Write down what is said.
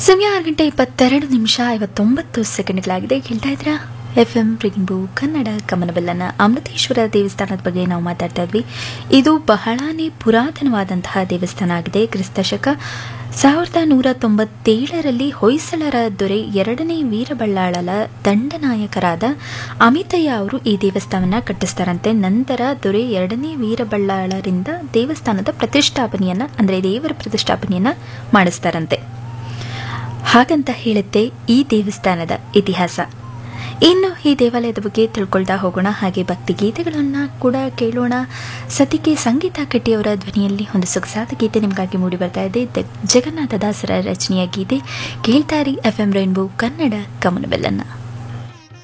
ಸಮಯ ಆರು ಗಂಟೆ ಇಪ್ಪತ್ತೆರಡು ನಿಮಿಷ ಐವತ್ತೊಂಬತ್ತು ಸೆಕೆಂಡ್ಗಳಾಗಿದೆ ಕೇಳ್ತಾ ಇದ್ರ ಎಫ್ ಎಂ ರಿಂಬು ಕನ್ನಡ ಕಮನಬೆಲ್ಲನ ಅಮೃತೇಶ್ವರ ದೇವಸ್ಥಾನದ ಬಗ್ಗೆ ನಾವು ಮಾತಾಡ್ತಾ ಇದ್ವಿ ಇದು ಬಹಳಾನೇ ಪುರಾತನವಾದಂತಹ ದೇವಸ್ಥಾನ ಆಗಿದೆ ಕ್ರಿಸ್ತಶಕ ಸಾವಿರದ ನೂರ ತೊಂಬತ್ತೇಳರಲ್ಲಿ ಹೊಯ್ಸಳರ ದೊರೆ ಎರಡನೇ ವೀರಬಳ್ಳಾಳಲ ದಂಡನಾಯಕರಾದ ಅಮಿತಯ್ಯ ಅವರು ಈ ದೇವಸ್ಥಾನವನ್ನ ಕಟ್ಟಿಸ್ತಾರಂತೆ ನಂತರ ದೊರೆ ಎರಡನೇ ವೀರಬಳ್ಳಾಳರಿಂದ ದೇವಸ್ಥಾನದ ಪ್ರತಿಷ್ಠಾಪನೆಯನ್ನ ಅಂದ್ರೆ ದೇವರ ಪ್ರತಿಷ್ಠಾಪನೆಯನ್ನ ಮಾಡಿಸ್ತಾರಂತೆ ಹಾಗಂತ ಹೇಳುತ್ತೆ ಈ ದೇವಸ್ಥಾನದ ಇತಿಹಾಸ ಇನ್ನು ಈ ದೇವಾಲಯದ ಬಗ್ಗೆ ತಿಳ್ಕೊಳ್ತಾ ಹೋಗೋಣ ಹಾಗೆ ಭಕ್ತಿ ಗೀತೆಗಳನ್ನ ಕೂಡ ಕೇಳೋಣ ಸತಿಕೆ ಸಂಗೀತ ಕಟ್ಟಿಯವರ ಧ್ವನಿಯಲ್ಲಿ ಒಂದು ಸೊಗಸಾದ ಗೀತೆ ನಿಮಗಾಗಿ ಮೂಡಿ ಬರ್ತಾ ಇದೆ ದ- ಜಗನ್ನಾಥ ದಾಸರ ರಚನೆಯ ಗೀತೆ ಕೇಳ್ತಾರಿ ಎಫ್ ಎಂ ರೈನ್ಬೋ ಕನ್ನಡ ಕಮನಬೆಲ್ಲನ್ನ